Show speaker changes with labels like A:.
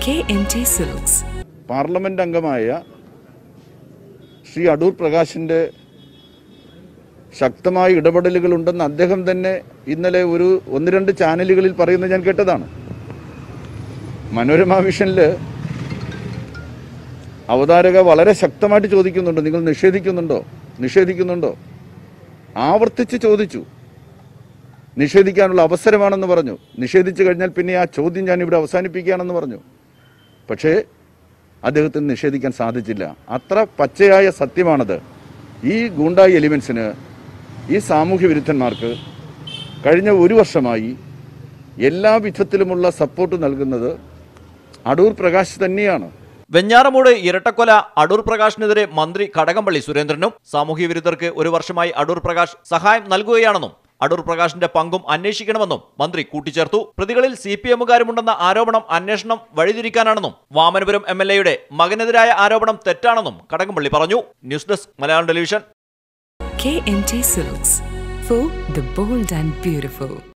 A: KMT Silks.
B: Parliament അംഗമായ ശ്രീ അടൂർ പ്രകാശിന്റെ ശക്തമായ ഇടപെടലുകളുണ്ടെന്ന് അദ്ദേഹം തന്നെ ഇന്നലെ ഒരു ഒന്ന് രണ്ട് ചാനലുകളിൽ പറയുന്നത് ഞാൻ കേട്ടതാണ് മനോരമ വിഷനില് അവതാരക വളരെ ശക്തമായിട്ട് ചോദിക്കുന്നുണ്ട് നിങ്ങൾ നിഷേധിക്കുന്നുണ്ടോ നിഷേധിക്കുന്നുണ്ടോ ആവർത്തിച്ച് ചോദിച്ചു നിഷേധിക്കാനുള്ള അവസരമാണെന്ന് പറഞ്ഞു നിഷേധിച്ചു കഴിഞ്ഞാൽ പിന്നെ ആ ചോദ്യം ഞാൻ ഇവിടെ അവസാനിപ്പിക്കുകയാണെന്ന് പറഞ്ഞു പക്ഷേ അദ്ദേഹത്തിന് നിഷേധിക്കാൻ സാധിച്ചില്ല അത്ര പച്ചയായ സത്യമാണത് ഈ ഗൂണ്ടായി എലിമെൻസിന് ഈ സാമൂഹ്യ വിരുദ്ധന്മാർക്ക് കഴിഞ്ഞ ഒരു വർഷമായി എല്ലാ വിധത്തിലുമുള്ള സപ്പോർട്ട് നൽകുന്നത് അടൂർ പ്രകാശ് തന്നെയാണ്
C: വെഞ്ഞാറമൂട് ഇരട്ടക്കൊല അടൂർ പ്രകാശിനെതിരെ മന്ത്രി കടകംപള്ളി സുരേന്ദ്രനും സാമൂഹ്യ വിരുദ്ധർക്ക് ഒരു വർഷമായി അടൂർ പ്രകാശ് സഹായം നൽകുകയാണെന്നും അടൂർ പ്രകാശിന്റെ പങ്കും അന്വേഷിക്കണമെന്നും മന്ത്രി കൂട്ടിച്ചേർത്തു പ്രതികളിൽ സി പി എമ്മുകാരുമുണ്ടെന്ന ആരോപണം അന്വേഷണം വഴിതിരിക്കാനാണെന്നും വാമനപുരം എം എൽ എയുടെ മകനെതിരായ ആരോപണം തെറ്റാണെന്നും കടകംപള്ളി പറഞ്ഞു news desk Malayalam television
A: KMT Silks. For the bold and beautiful.